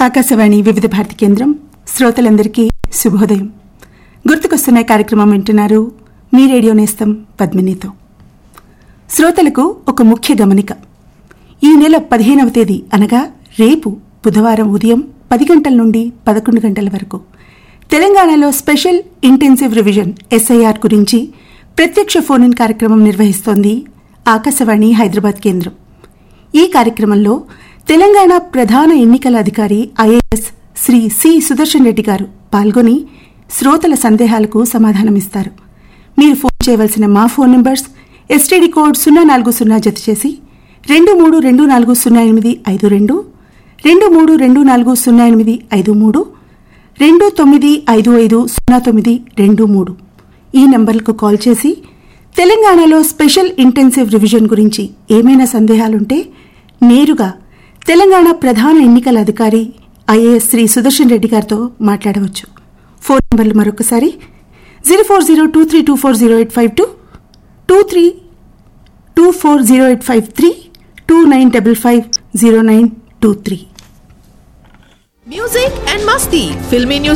ఆకాశవాణి వివిధ భారతి కేంద్రం శ్రోతలందరికీ శుభోదయం గుర్తుకొస్తున్న కార్యక్రమం వింటున్నారు మీ రేడియో నేస్తం పద్మినితో శ్రోతలకు ఒక ముఖ్య గమనిక ఈ నెల పదిహేనవ తేదీ అనగా రేపు బుధవారం ఉదయం పది గంటల నుండి పదకొండు గంటల వరకు తెలంగాణలో స్పెషల్ ఇంటెన్సివ్ రివిజన్ ఎస్ఐఆర్ గురించి ప్రత్యక్ష ఫోన్ ఇన్ కార్యక్రమం నిర్వహిస్తోంది ఆకాశవాణి హైదరాబాద్ కేంద్రం ఈ కార్యక్రమంలో తెలంగాణ ప్రధాన ఎన్నికల అధికారి ఐఏఎస్ శ్రీ సి సుదర్శన్ రెడ్డి గారు పాల్గొని శ్రోతల సందేహాలకు సమాధానమిస్తారు మీరు ఫోన్ చేయవలసిన మా ఫోన్ నంబర్స్ ఎస్టీడీ కోడ్ సున్నా నాలుగు సున్నా జత చేసి రెండు మూడు రెండు నాలుగు సున్నా ఎనిమిది ఐదు రెండు రెండు మూడు రెండు నాలుగు సున్నా ఎనిమిది ఐదు మూడు రెండు తొమ్మిది ఐదు ఐదు సున్నా తొమ్మిది రెండు మూడు ఈ నంబర్లకు కాల్ చేసి తెలంగాణలో స్పెషల్ ఇంటెన్సివ్ రివిజన్ గురించి ఏమైనా సందేహాలుంటే నేరుగా తెలంగాణ ప్రధాన ఎన్నికల అధికారి ఐఏఎస్ శ్రీ సుదర్శన్ రెడ్డి గారితో మాట్లాడవచ్చు ఫోన్ నంబర్లు మరొకసారి zero four zero two three two four zero eight five two two three two four zero eight five three two nine double five zero nine two three music and masti filmy news